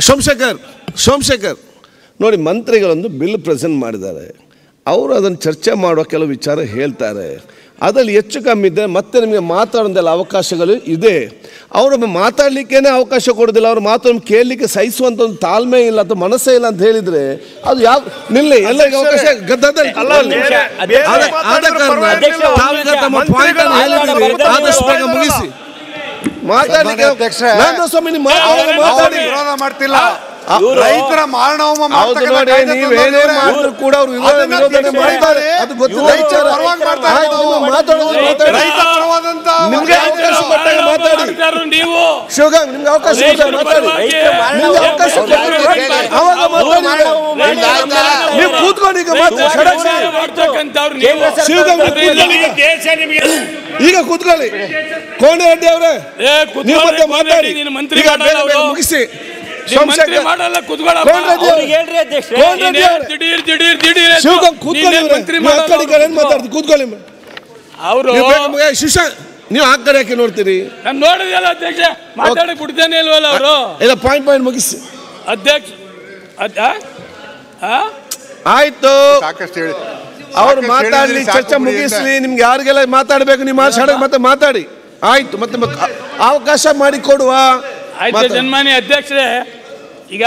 ಸೋಮಶೇಖರ್ ಸೋಮಶೇಖರ್ ನೋಡಿ ಮಂತ್ರಿಗಳೊಂದು bill present ಮಾಡಿದ್ದಾರೆ ಅವರು ಅದನ್ನು ಚರ್ಚೆ ಮಾಡುವ ಕೆಲವು ವಿಚಾರ ಹೇಳ್ತಾರೆ ಅದರಲ್ಲಿ ಹೆಚ್ಚು ಕಮ್ಮಿ ಇದ್ದರೆ ಮತ್ತೆ ನಿಮಗೆ ಮಾತಾಡೋದೆಲ್ಲ ಅವಕಾಶಗಳು ಇದೆ ಅವರು ಮಾತಾಡಲಿಕ್ಕೇನೆ ಅವಕಾಶ ಕೊಡೋದಿಲ್ಲ ಅವ್ರ ಮಾತನ್ನು ಕೇಳಲಿಕ್ಕೆ ಸಹಿಸುವಂಥ ಒಂದು ತಾಳ್ಮೆ ಇಲ್ಲ ಅಥವಾ ಮನಸ್ಸೇ ಇಲ್ಲ ಅಂತ ಹೇಳಿದರೆ ಅದು ಯಾವ ನಿಲ್ಲಿ ಎಲ್ಲರಿಗೂ ಅವಕಾಶ ಗದ್ದದಲ್ಲಿ ಕೂತ್ಕೊಳ್ಳಿ. ಆದ- ಆದ ಕಾರಣ ತಾವೀಗ ತಮ್ಮ ಪಾಯಿಂಟ್ ಅನ್ನು ಹೇಳಿದ್ದೀರಿ ಆದಷ್ಟು ಬೇಗ ಮುಗಿಸಿ ಮಾತಾಡಲಿಕ್ಕೆ ಅಧ್ಯಕ್ಷರೇ, ನಾನು ಸ್ವಾಮಿ ನೀವು ಮಾತಾಡಿ ನಾವು ಮಾತಾಡಿ ವಿರೋಧ ಮಾಡ್ತಿಲ್ಲ ಇವ್ರು- ರೈತರ ಮಾರಣಹೋಮ ಹೌದು ಮಾಡ್ತಕ್ಕಂಥ ನೋಡಿ ಕಾಯ್ದೆ ನೀವು ತಂದವ್ರು ಏನೇ ಇವ್ರೇ. ಮಾಡಿದ್ರು ಕೂಡ ಅವರು ವಿರೋಧ ಅದನ್ನ ವಿರೋಧನೆ ಅಧ್ಯಕ್ಷರೇ, ಮಾಡ್ತಾರೆ ಅದು ಗೊತ್ತಿದೆ ರೈತರ ವಿಚಾರ. ಪರವಾಗಿ ಮಾಡ್ತಾರೆ ಆಯ್ತು, ನಾವು. ನೀವು ಮಾತಾಡೋದು ಮಾತಾಡಿ ರೈತ ಪರವಾದಂತ ನಿಮ್ಗೆ ಅವಕಾಶ ಕೊಟ್ಟಾಗ ಮಾತಾಡಿ ಮಾಡ್ತಾರು ನೀವು ಶಿವಗಂಗ್ ನಿಮ್ಗೆ ಅವಕಾಶ ಕೊಟ್ಟಾಗ ರೈತರ ಮಾತಾಡಿ ಪರವಾಗಿ ನಿಮ್ಗೆ ಅವಕಾಶ ಕೊಟ್ಟಾಗ ಅವಾಗ ಮಾತಾಡಿ ನೀವು ಕೂತ್ಕೊಂಡು ಈಗ ಮಾತಾಡಿ ಸಡಕ್ ಹೋರಾಟ ಮಾಡ್ತಕ್ಕಂಥವ್ರು ನೀವು ಶಿವಗಂಗ್ ನೀವು ಕೂತ್ಕೊಳ್ಳಿ ಈಗ. ದೇಶ ನಿಮಗೆ ಈಗ ಕೂತ್ಕೊಳ್ಳಿ ಕೋಣೆ ರೆಡ್ಡಿ ಅವರೇ ಏ, ಕೂತ್ಕೊಳ್ಳಿ, ನೀವು ಮತ್ತೆ ಕೂತ್ಕೊಳ್ಳಿ, ಮಾತಾಡಿ ನೀನು ಮಂತ್ರಿ ಈಗ ಬೇಗ ಮಾಡಲ್ಲ ಬೇಗ ಅವ್ರು. ಮುಗಿಸಿ ನೀವು ಮಂತ್ರಿ ಸೋಮಶೇಖರ್ ಮಾಡಲ್ಲ ಕೂತ್ಕೊಳ್ಳಪ್ಪ. ಕೋಣೆ ರೆಡ್ಡಿ ಅವರೇ. ಅವ್ರಿಗೆ ಹೇಳ್ರಿ ಅಧ್ಯಕ್ಷರೇ ಕೋಣೆ ರೆಡ್ಡಿ ನೀನೇ ಅವರೇ. ದಿಢೀರ್ ದಿಢೀರ್ ದಿಢೀರ್ ಎದ್ದು ಶಿವಗಂಗ್ ಕೂತ್ಕೊಳ್ಳಿ ನೀನೇ ಇವ್ರೆ. ಮಂತ್ರಿ ನೀವು ಆ ಕಡೆ ಈ ಕಡೆ ಏನ್ ಮಾಡಲ್ಲ ಮಾತಾಡ್ತೀರಿ ಕೂತ್ಕೊಳ್ಳಿ ಅವರು ನೀವು ಬೇಗ ಮುಗಿ- ಏ, ಶಿಶಾಂಕ್ ನೀವು ಆ ಕಡೆ ಯಾಕೆ ನೋಡ್ತೀರಿ ನಾನು ನೋಡಿದಲ್ಲ ಅಧ್ಯಕ್ಷ ಮಾತಾಡಿ ಬಿಡ್ತಾನೆ ಇಲ್ವಲ್ಲ ಅವರು ಇಲ್ಲ ಪಾಯಿಂಟ್ ಪಾಯಿಂಟ್ ಮುಗಿಸಿ ಅಧ್ಯಕ್ಷ ಅದ್- ಆ? ಆ? ಆಯ್ತು ಸಾಕಷ್ಟು ಹೇಳಿ ಅವ್ರು ಸಾಕಷ್ಟು ಮಾತಾಡ್ಲಿ ಹೇಳಿದ್ರಿ, ಚರ್ಚೆ ಸಾಕು ಬಿಡಿ ಅಂತ. ಮುಗಿಸ್ಲಿ ನಿಮ್ಗೆ ಯಾರಿಗೆಲ್ಲ ಮಾತಾಡ್ಬೇಕು ನೀವು ಮಾತಾಡ ಮತ್ತೆ ಮಾತಾಡಿ ಆಯ್ತು ಮತ್ತೆ ಮ- ಅ- ಅವಕಾಶ ಮಾಡಿ ಕೊಡುವ ಆಯ್ತು ಮಾತಾಡಿ. ಜನ್ಮಾನ್ಯ ಅಧ್ಯಕ್ಷರೇ ಈಗ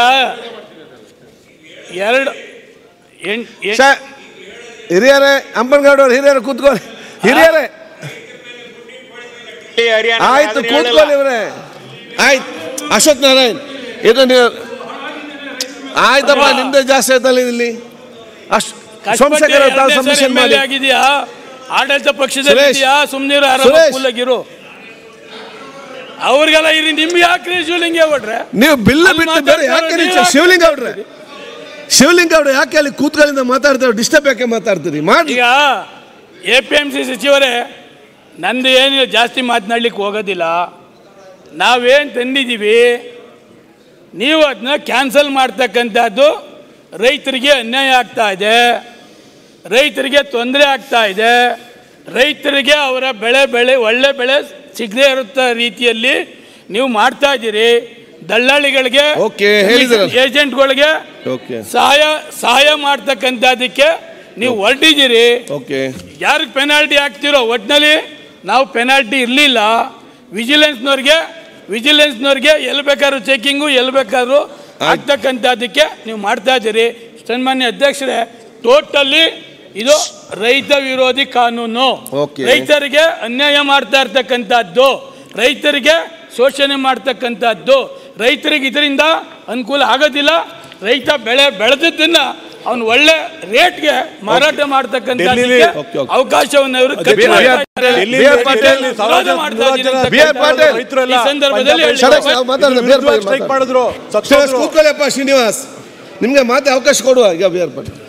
ಎರಡು ಎಂಟ್ ಎಂಟ್- ಶ- ಹಿರಿಯರೇ ಅಂಬನ್ಗೌಡ ಅವ್ರು ಹಿರಿಯರು ಕೂತ್ಕೊಳ್ಳಿ ಹಿರಿಯರೇ ಆಯ್ತು ಕೂತ್ಕೊಳ್ಳಿ ಇವರೇ ಆಯ್ತು ಅಶ್ವಥ್ ನಾರಾಯಣ್ ಇದು ನೀವು ಆಯ್ತಪ್ಪ ನಿಮ್ದೇ ಜಾಸ್ತಿ ಆಯ್ತಲ್ಲ ಇಲ್ಲಿ ಅಶ್ ಸೋಮಶೇಖರ್ ಅವ್ರು ತಾವು ಎರಡ್ನೇ ಸಾರಿ ಸಬ್ಮಿಷನ್ ಮಾಡಿ MLA ಆಗಿದ್ಯಾ ಆಡಳಿತ ಪಕ್ಷದಲ್ಲಿ ಸುರೇಶ್. ಇದೆಯಾ ಸುಮ್ನಿರು ಸುರೇಶ್. ಕೂಲಾಗಿರು ಅವ್ರಿಗೆಲ್ಲ ಇರಿ ನಿಮ್ಗೆ ಯಾಕ್ರಿ ಶಿವಲಿಂಗ ಹೊಡ್ರೆ ನೀವು ಬಿಲ್ ಅಲ್ಲಿ ಬಿಟ್ಟು ಬೇರೆ ಯಾಕೆ ಮಾತಾಡ್ತಾರೆ, ನೀವು ನೀವು ಶಿವಲಿಂಗ ಅವ್ರೆ ಶಿವಲಿಂಗ ಅವ್ರೆ ಯಾಕೆ ಅಲ್ಲಿ ಕೂತ್ಗಳಿಂದ ಮಾತಾಡ್ತಾರೆ ಡಿಸ್ಟರ್ಬ್ ಯಾಕೆ ಮಾತಾಡ್ತೀರಿ ಮಾಡಿ ಈಗ ಎ ಪಿ ಎಮ್ ಸಿ ಸಚಿವರೇ ನಂದು ಏನು ಜಾಸ್ತಿ ಮಾತನಾಡ್ಲಿಕ್ಕೆ ಹೋಗೋದಿಲ್ಲ ನಾವೇನು ತಂದಿದ್ದೀವಿ ನೀವು ಅದನ್ನ ಕ್ಯಾನ್ಸಲ್ ಮಾಡ್ತಕ್ಕಂಥದ್ದು ರೈತರಿಗೆ ಅನ್ಯಾಯ ಆಗ್ತಾ ಇದೆ ರೈತರಿಗೆ ತೊಂದರೆ ಆಗ್ತಾ ಇದೆ ರೈತರಿಗೆ ಅವರ ಬೆಳೆ ಬೆಳೆ ಒಳ್ಳೆ ಬೆಳೆ ಸಿಗದೇ ಇರುತ್ತ ರೀತಿಯಲ್ಲಿ ನೀವು ಮಾಡ್ತಾ ಇದ್ದೀರಿ ದಳ್ಳಾಳಿಗಳಿಗೆ Okay, ಹೇಳಿದ್ರಲ್ಲ. ಏಜೆಂಟ್ಗಳಿಗೆ ಓಕೆ ಸಹಾಯ ಸಹಾಯ ಮಾಡ್ತಕ್ಕಂಥದ್ದಕ್ಕೆ ನೀವು ಹೊರಟಿದ್ದೀರಿ ಓಕೆ ಯಾರಿಗೆ ಪೆನಾಲ್ಟಿ ಹಾಕ್ತಿರೋ ಒಟ್ಟಿನಲ್ಲಿ ನಾವು ಪೆನಾಲ್ಟಿ ಇರಲಿಲ್ಲ ವಿಜಿಲೆನ್ಸ್ನವ್ರಿಗೆ ವಿಜಿಲೆನ್ಸ್ನವ್ರಿಗೆ ಎಲ್ಲಿ ಬೇಕಾದ್ರೂ ಚೆಕಿಂಗು ಎಲ್ಲಿ ಬೇಕಾದ್ರೂ ಆಗ್ತಕ್ಕಂಥದ್ದಕ್ಕೆ ನೀವು ಮಾಡ್ತಾ ಇದ್ದೀರಿ ಸನ್ಮಾನ್ಯ ಅಧ್ಯಕ್ಷರೇ ಟೋಟಲಿ ಇದು ರೈತ ವಿರೋಧಿ ಕಾನೂನು Okay. ರೈತರಿಗೆ ಅನ್ಯಾಯ ಮಾಡ್ತಾ ಇರ್ತಕ್ಕಂಥದ್ದು ರೈತರಿಗೆ ಶೋಷಣೆ ಮಾಡ್ತಕ್ಕಂಥದ್ದು ರೈತರಿಗೆ ಇದರಿಂದ ಅನುಕೂಲ ಆಗೋದಿಲ್ಲ ರೈತ ಬೆಳೆ ಬೆಳೆದದ್ದನ್ನ ಅವನು ಒಳ್ಳೆ ರೇಟ್ಗೆ ಮಾರಾಟ ಮಾಡ್ತಕ್ಕಂಥದ್ದಕ್ಕೆ Okay, okay. ಅವಕಾಶವನ್ನು ಅವರು ಕಟ್ ಬಿ- ಮಾಡ್ತಾ ಬಿ- ಇದ್ದಾರೆ. ಬಿ- ಆರ್ ಪಾಟೀಲ್, ವಿರೋಧ ಮಾಡ್ತಾ ಇದ್ದಾರೆ ಬಿ ಆರ್ ಪಾಟೀಲ್, ಈ ಸಂದರ್ಭದಲ್ಲಿ ಹೇಳಿ- ಶರತ್ ನಾವು ಮಾತಾಡೋಣ, ಬೇರೆ ಪಾಟೀಲ್ ಸ್ಟ್ರೈಕ್ ಮಾತಾಡಿ. ಮಾಡಿದ್ರು ಶ್ರೀನಿವಾಸ್ ಕೂತ್ಕೊಳ್ಳಿಯಪ್ಪ ಶ್ರೀನಿವಾಸ್ ನಿಮ್ಗೆ ಮಾತೆ ಅವಕಾಶ ಕೊಡುವ ಈಗ ಬಿ ಆರ್ ಪಾಟೀಲ್